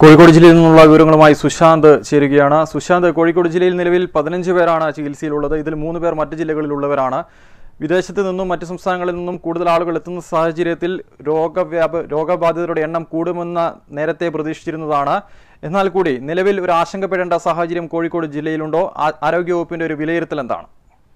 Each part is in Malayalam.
കോഴിക്കോട് ജില്ലയിൽ നിന്നുള്ള വിവരങ്ങളുമായി സുശാന്ത് ചേരുകയാണ് സുശാന്ത് കോഴിക്കോട് ജില്ലയിൽ നിലവിൽ പതിനഞ്ച് പേരാണ് ചികിത്സയിലുള്ളത് ഇതിൽ മൂന്ന് പേർ മറ്റ് ജില്ലകളിലുള്ളവരാണ് വിദേശത്ത് നിന്നും മറ്റ് സംസ്ഥാനങ്ങളിൽ നിന്നും കൂടുതൽ ആളുകൾ എത്തുന്ന സാഹചര്യത്തിൽ രോഗവ്യാപ രോഗബാധിതരുടെ എണ്ണം കൂടുമെന്ന നേരത്തെ പ്രതീക്ഷിച്ചിരുന്നതാണ് എന്നാൽ കൂടി നിലവിൽ ഒരു ആശങ്കപ്പെടേണ്ട സാഹചര്യം കോഴിക്കോട് ജില്ലയിലുണ്ടോ ആ- ആരോഗ്യവകുപ്പിന്റെ ഒരു വിലയിരുത്തൽ എന്താണ്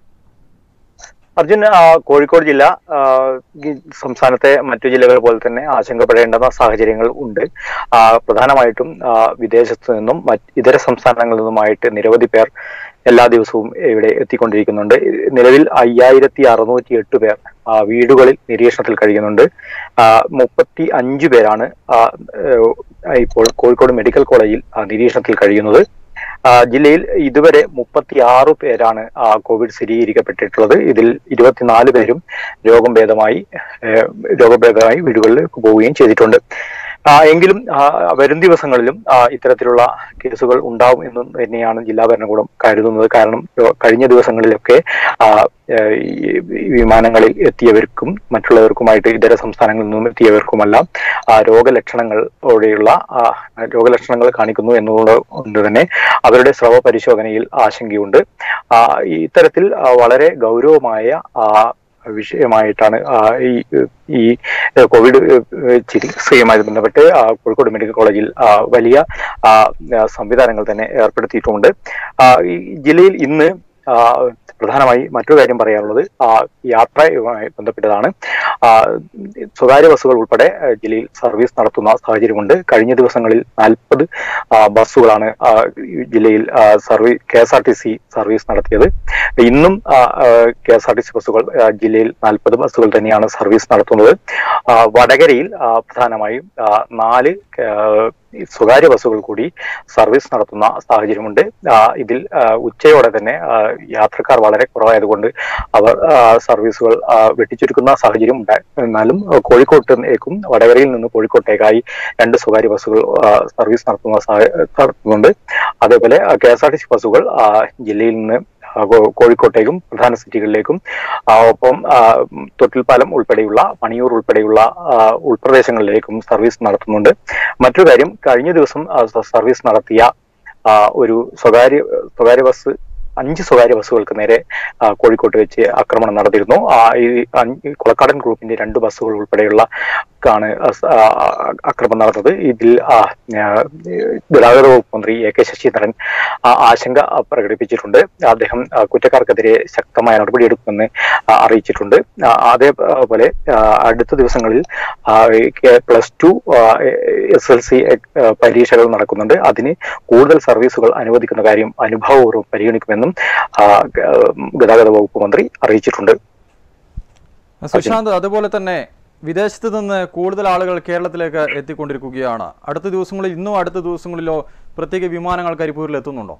അർജുൻ ആ, കോഴിക്കോട് ജില്ല ആ, ഈ സംസ്ഥാനത്തെ മറ്റു ജില്ലകൾ പോലെ തന്നെ ആശങ്കപ്പെടേണ്ടുന്ന സാഹചര്യങ്ങൾ ഉണ്ട് ആ, പ്രധാനമായിട്ടും ആ, വിദേശത്ത് നിന്നും മറ്റ് ഇതര സംസ്ഥാനങ്ങളിൽ നിന്നുമായിട്ട് നിരവധി പേർ എല്ലാ ദിവസവും ഇവിടെ എത്തിക്കൊണ്ടിരിക്കുന്നുണ്ട് നിലവിൽ അയ്യായിരത്തി അറുന്നൂറ്റി എട്ട് പേർ ആ, വീടുകളിൽ നിരീക്ഷണത്തിൽ കഴിയുന്നുണ്ട് ആ, മുപ്പത്തി അഞ്ച് പേരാണ് ആ, ഏഹ്, ഇപ്പോൾ കോഴിക്കോട് മെഡിക്കൽ കോളേജിൽ ആ, നിരീക്ഷണത്തിൽ കഴിയുന്നത് ആ, ജില്ലയിൽ ഇതുവരെ മുപ്പത്തി ആറ് പേരാണ് ആ, കോവിഡ് സ്ഥിരീകരിക്കപ്പെട്ടിട്ടുള്ളത് ഇതിൽ ഇരുപത്തിനാല് പേരും രോഗം ഭേദമായി ഏഹ്, രോഗഭേദമായി വീടുകളിലേക്ക് പോവുകയും ചെയ്തിട്ടുണ്ട് ആ, എങ്കിലും ആ, വരും ദിവസങ്ങളിലും ആ, ഇത്തരത്തിലുള്ള കേസുകൾ ഉണ്ടാവും എന്ന് തന്നെയാണ് ജില്ലാ ഭരണകൂടം കരുതുന്നത് കാരണം രോ- കഴിഞ്ഞ ദിവസങ്ങളിലൊക്കെ ആ, ഏഹ്, ഈ വിമാനങ്ങളിൽ എത്തിയവർക്കും മറ്റുള്ളവർക്കുമായിട്ട് ഇതര സംസ്ഥാനങ്ങളിൽ നിന്നും എത്തിയവർക്കുമെല്ലാം ആ, രോഗലക്ഷണങ്ങളോടെയുള്ള ആ, രോഗലക്ഷണങ്ങൾ കാണിക്കുന്നു എന്നുള്ളത് കൊണ്ട് തന്നെ അവരുടെ സ്രവ പരിശോധനയിൽ ആശങ്കയുണ്ട് ആ, ഇത്തരത്തിൽ ആ, വളരെ ഗൗരവമായ ആ, വിഷയമായിട്ടാണ് ആ, ഈ ഈ കോവിഡ് ചികിത്സയുമായി ബന്ധപ്പെട്ട് ആ, കോഴിക്കോട് മെഡിക്കൽ കോളേജിൽ ആ, വലിയ ആ, സംവിധാനങ്ങൾ തന്നെ ഏർപ്പെടുത്തിയിട്ടുമുണ്ട് ആ, ഈ ജില്ലയിൽ ഇന്ന് ആ, പ്രധാനമായി മറ്റൊരു കാര്യം പറയാനുള്ളത് ആ, യാത്രയുമായി ബന്ധപ്പെട്ടതാണ് ആ, സ്വകാര്യ ബസ്സുകൾ ഉൾപ്പെടെ ആ, ജില്ലയിൽ സർവീസ് നടത്തുന്ന സാഹചര്യമുണ്ട് കഴിഞ്ഞ ദിവസങ്ങളിൽ നാൽപ്പത് ബസ്സുകളാണ് ആ, ഈ ജില്ലയിൽ service K S R T C service നടത്തിയത് ഇന്നും K S R T C ബസ്സുകൾ ആ, ജില്ലയിൽ നാൽപ്പത് ബസ്സുകൾ തന്നെയാണ് സർവീസ് നടത്തുന്നത് ആ, വടകരയിൽ ആ, പ്രധാനമായും ആ, നാല് ആ, ഈ സ്വകാര്യ ബസ്സുകൾ കൂടി സർവീസ് നടത്തുന്ന സാഹചര്യമുണ്ട് ആ, ഇതിൽ ആ, ഉച്ചയോടെ തന്നെ ആ, യാത്രക്കാർ വളരെ കുറവായതുകൊണ്ട് അവർ ആ, സർവീസുകൾ ആ, വെട്ടിച്ചുരുക്കുന്ന സാഹചര്യം ഉണ്ടായി എന്നാലും ആ, കോഴിക്കോട്ടേക്കും വടകരയിൽ നിന്ന് കോഴിക്കോട്ടേക്കായി രണ്ട് സ്വകാര്യ ബസ്സുകൾ ആ, സർവീസ് നടത്തുന്ന സാഹ- നടത്തുന്നുണ്ട് അതേപോലെ K S R T C ബസ്സുകൾ ആ, ജില്ലയിൽ നിന്ന് ആ, കോ- കോഴിക്കോട്ടേക്കും പ്രധാന സിറ്റികളിലേക്കും ആ, ഒപ്പം ആ, ഉം, തൊട്ടിൽപ്പാലം ഉൾപ്പെടെയുള്ള മണിയൂർ ഉൾപ്പെടെയുള്ള ആ, ഉൾപ്രദേശങ്ങളിലേക്കും സർവീസ് നടത്തുന്നുണ്ട് മറ്റൊരു കാര്യം കഴിഞ്ഞ ദിവസം ആ, സ- സർവീസ് നടത്തിയ ആ, ഒരു സ്വകാര്യ സ്വകാര്യ ബസ് അഞ്ച് സ്വകാര്യ ബസ്സുകൾക്ക് നേരെ ആ, കോഴിക്കോട്ട് വെച്ച് ആക്രമണം നടത്തിയിരുന്നു ആ, ഈ അഞ്ച് കൊളക്കാടൻ ഗ്രൂപ്പിന്റെ രണ്ട് ബസ്സുകൾ ഉൾപ്പെടെയുള്ള ാണ് ആക്രമണം നടന്നത് ഇതിൽ ആ, ആ, ഗതാഗത വകുപ്പ് മന്ത്രി എ കെ ശശീന്ദ്രൻ ആ, ആശങ്ക പ്രകടിപ്പിച്ചിട്ടുണ്ട് അദ്ദേഹം ആ, കുറ്റക്കാർക്കെതിരെ ശക്തമായ നടപടിയെടുക്കുമെന്ന് ആ, അറിയിച്ചിട്ടുണ്ട് ആ, അതേപോലെ ആ, അടുത്ത ദിവസങ്ങളിൽ plus two S L C പരീക്ഷകൾ നടക്കുന്നുണ്ട് അതിന് കൂടുതൽ സർവീസുകൾ അനുവദിക്കുന്ന കാര്യം അനുഭവപൂർവ്വം പരിഗണിക്കുമെന്നും ആ, ഗ- ഗതാഗത വകുപ്പ് മന്ത്രി അറിയിച്ചിട്ടുണ്ട് സുശാന്ത് അതുപോലെ തന്നെ വിദേശത്ത് നിന്ന് കൂടുതൽ ആളുകൾ കേരളത്തിലേക്ക് എത്തിക്കൊണ്ടിരിക്കുകയാണ് അടുത്ത ദിവസങ്ങളിൽ ഇന്നും അടുത്ത ദിവസങ്ങളിലോ പ്രത്യേക വിമാനങ്ങൾ കരിപ്പൂരിൽ എത്തുന്നുണ്ടോ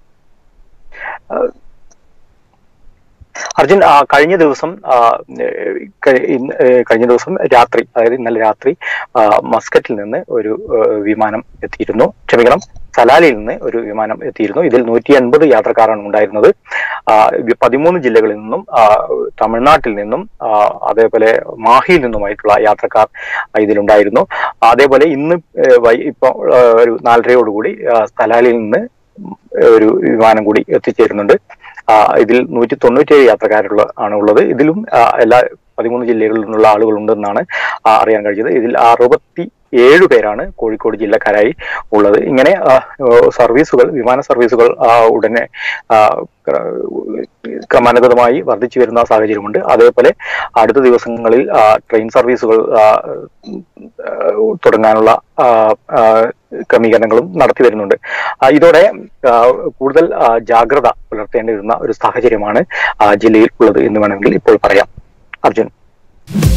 അർജുൻ ആ, കഴിഞ്ഞ ദിവസം ആ, ഏഹ്, കഴി- ഇന്ന്, ഏഹ്, കഴിഞ്ഞ ദിവസം രാത്രി അതായത് ഇന്നലെ രാത്രി ആ, മസ്കറ്റിൽ നിന്ന് ഒരു ഏഹ്, വിമാനം എത്തിയിരുന്നു ക്ഷമിക്കണം സലാലിൽ നിന്ന് ഒരു വിമാനം എത്തിയിരുന്നു ഇതിൽ നൂറ്റി അൻപത് യാത്രക്കാരാണ് ഉണ്ടായിരുന്നത് ആ, ഇത് പതിമൂന്ന് ജില്ലകളിൽ നിന്നും ആ, തമിഴ്നാട്ടിൽ നിന്നും ആ, അതേപോലെ മാഹിയിൽ നിന്നുമായിട്ടുള്ള യാത്രക്കാർ ഇതിലുണ്ടായിരുന്നു അതേപോലെ ഇന്ന് ഏഹ്, വൈ ഇപ്പൊ ഏഹ്, ഒരു നാലരയോടുകൂടി ആ, സലാലിൽ നിന്ന് ഒരു വിമാനം കൂടി എത്തിച്ചേരുന്നുണ്ട് ആ, ഇതിൽ നൂറ്റി തൊണ്ണൂറ്റേഴ് യാത്രക്കാരുള്ള ആണ് ഉള്ളത് ഇതിലും ആ, എല്ലാ പതിമൂന്ന് ജില്ലകളിൽ നിന്നുള്ള ആളുകൾ ഉണ്ടെന്നാണ് ആ, അറിയാൻ കഴിഞ്ഞത് ഇതിൽ അറുപത്തി ഏഴ് പേരാണ് കോഴിക്കോട് ജില്ലക്കാരായി ഉള്ളത് ഇങ്ങനെ ആ, ഓ, സർവീസുകൾ വിമാന സർവീസുകൾ ആ, ഉടനെ ആ, ക്ര- ക്രമാനുഗതമായി വർദ്ധിച്ചു വരുന്ന സാഹചര്യമുണ്ട് അതേപോലെ അടുത്ത ദിവസങ്ങളിൽ ആ, ട്രെയിൻ സർവീസുകൾ ആ, ആ, തുടങ്ങാനുള്ള ആ, ആ, ക്രമീകരണങ്ങളും നടത്തി വരുന്നുണ്ട് ആ, ഇതോടെ ആ, കൂടുതൽ ആ, ജാഗ്രത പുലർത്തേണ്ടി വരുന്ന ഒരു സാഹചര്യമാണ് ആ, ജില്ലയിൽ ഉള്ളത് എന്ന് വേണമെങ്കിൽ ഇപ്പോൾ പറയാം അർജുൻ